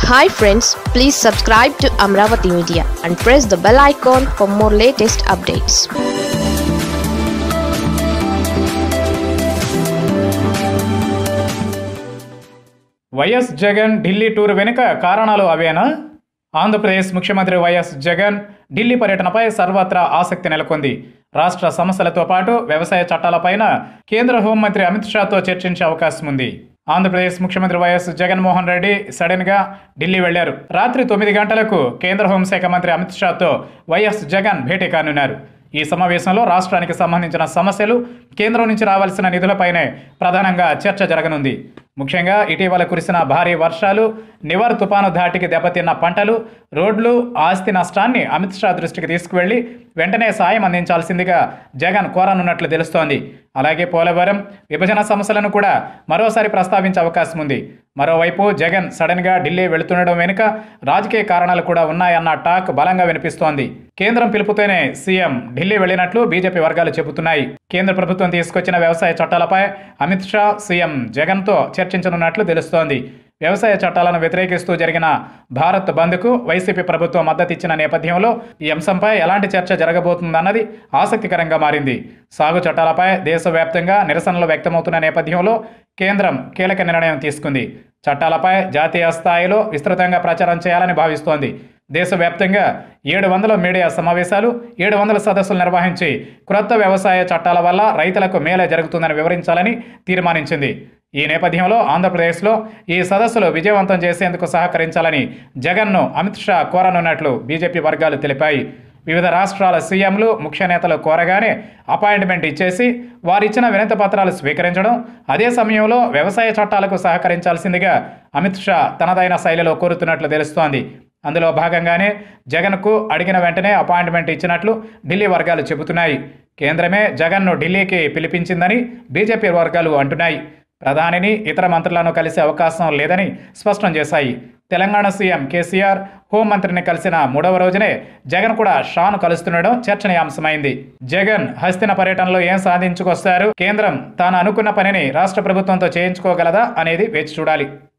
hi friends please subscribe to Amaravati media and press the bell icon for more latest updates YS Jagan Delhi tour వెనుక కారణాలు అవేనా ఆంధ్రప్రదేశ్ ముఖ్యమంత్రి YS Jagan Delhi పర్యటనపై సర్వత్రా ఆసక్తి నెలకొంది రాష్ట్ర సమస్యలతో పాటు వ్యవసాయ చట్టాలపైన కేంద్ర హోంమంత్రి అమిత్ షాతో చర్చించే అవకాశం ఉంది ఆంధ్రప్రదేశ్ ముఖ్యమంత్రి వైఎస్ జగన్మోహన్ రెడ్డి సడన్ గా ఢిల్లీ వెళ్లారు రాత్రి తొమ్మిది గంటలకు కేంద్ర హోంశాఖ మంత్రి అమిత్ షాతో వైఎస్ జగన్ భేటీ కానున్నారు ఈ సమావేశంలో రాష్ట్రానికి సంబంధించిన సమస్యలు కేంద్రం నుంచి రావాల్సిన నిధులపైనే ప్రధానంగా చర్చ జరగనుంది ముఖ్యంగా ఇటీవల కురిసిన భారీ వర్షాలు నివర్ తుపాను ధాటికి దెబ్బతిన్న పంటలు రోడ్లు ఆస్తి నష్టాన్ని అమిత్ షా దృష్టికి తీసుకువెళ్లి వెంటనే సాయం అందించాల్సిందిగా జగన్ కోరనున్నట్లు తెలుస్తోంది అలాగే పోలవరం విభజన సమస్యలను కూడా మరోసారి ప్రస్తావించే అవకాశం ఉంది మరోవైపు జగన్ సడన్గా ఢిల్లీ వెళుతుండడం వెనుక రాజకీయ కారణాలు కూడా ఉన్నాయన్న టాక్ బలంగా వినిపిస్తోంది కేంద్రం పిలుపుతోనే సీఎం ఢిల్లీ వెళ్లినట్లు బీజేపీ వర్గాలు చెబుతున్నాయి కేంద్ర ప్రభుత్వం తీసుకొచ్చిన వ్యవసాయ చట్టాలపై అమిత్ షా సీఎం జగన్తో చర్చించనున్నట్లు తెలుస్తోంది వ్యవసాయ చట్టాలను వ్యతిరేకిస్తూ జరిగిన భారత్ బంద్కు వైసీపీ ప్రభుత్వం మద్దతిచ్చిన నేపథ్యంలో ఈ అంశంపై ఎలాంటి చర్చ జరగబోతుందన్నది ఆసక్తికరంగా మారింది సాగు చట్టాలపై దేశవ్యాప్తంగా నిరసనలు వ్యక్తమవుతున్న నేపథ్యంలో కేంద్రం కీలక నిర్ణయం తీసుకుంది చట్టాలపై జాతీయ స్థాయిలో విస్తృతంగా ప్రచారం చేయాలని భావిస్తోంది దేశవ్యాప్తంగా ఏడు వందల మీడియా సమావేశాలు ఏడు వందల సదస్సులు నిర్వహించి క్రొత్త వ్యవసాయ చట్టాల వల్ల రైతులకు మేలే జరుగుతుందని వివరించాలని తీర్మానించింది ఈ నేపథ్యంలో ఆంధ్రప్రదేశ్లో ఈ సదస్సులు విజయవంతం చేసేందుకు సహకరించాలని జగన్ను అమిత్ షా కోరనున్నట్లు బీజేపీ వర్గాలు తెలిపాయి వివిధ రాష్ట్రాల సీఎంలు ముఖ్య నేతలు కోరగానే అపాయింట్మెంట్ ఇచ్చేసి వారిచ్చిన వినతి పత్రాలు స్వీకరించడం అదే సమయంలో వ్యవసాయ చట్టాలకు సహకరించాల్సిందిగా అమిత్ షా తనదైన శైలిలో కోరుతున్నట్లు తెలుస్తోంది అందులో భాగంగానే జగన్కు అడిగిన వెంటనే అపాయింట్మెంట్ ఇచ్చినట్లు ఢిల్లీ వర్గాలు చెబుతున్నాయి కేంద్రమే జగన్ను ఢిల్లీకి పిలిపించిందని బీజేపీ వర్గాలు అంటున్నాయి ప్రధానిని ఇతర మంత్రులను కలిసే అవకాశం లేదని స్పష్టం చేశాయి తెలంగాణ సీఎం కేసీఆర్ హోంమంత్రిని కలిసిన మూడవ రోజునే జగన్ కూడా షాను కలుస్తుండడం చర్చనీయాంశమైంది జగన్ హస్తిన పర్యటనలో ఏం సాధించుకొస్తారు కేంద్రం తాను అనుకున్న పనిని రాష్ట్ర ప్రభుత్వంతో చేయించుకోగలదా అనేది వేచి చూడాలి